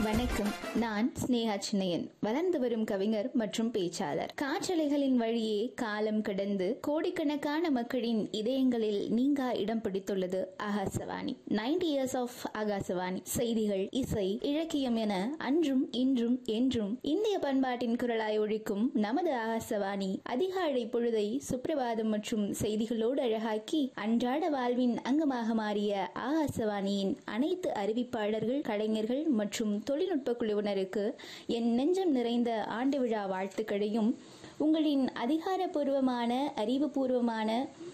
வணக்கம் நான் ஸ்னேகா சின்னையன் வளர்ந்து வரும் கவிஞர் மற்றும் பேச்சாளர் காற்றலைகளின் வழியே காலம் கடந்து கோடிக்கணக்கான மக்களின் இதயங்களில் நீங்கா இடம் பிடித்துள்ளது Akashvani ninety years of Akashvani செய்திகள் இசை இலக்கியம் என அன்றும் இன்றும் என்றும் இந்திய பண்பாட்டின் குரலாய் ஒழிக்கும் நமது ஆகாசவாணி அதிகாலை பொழுதை சுப்பிரபாதம் மற்றும் செய்திகளோடு அழகாக்கி அன்றாட வாழ்வின் அங்கமாக மாறிய ஆகாசவாணியின் அனைத்து அறிவிப்பாளர்கள் கலைஞர்கள் மற்றும் தொழில்நுட்ப குழுவினருக்கு என் நெஞ்சம் நிறைந்த ஆண்டு விழா வாழ்த்துக்களையும் உங்களின் அதிகாரப்பூர்வமான அறிவுபூர்வமான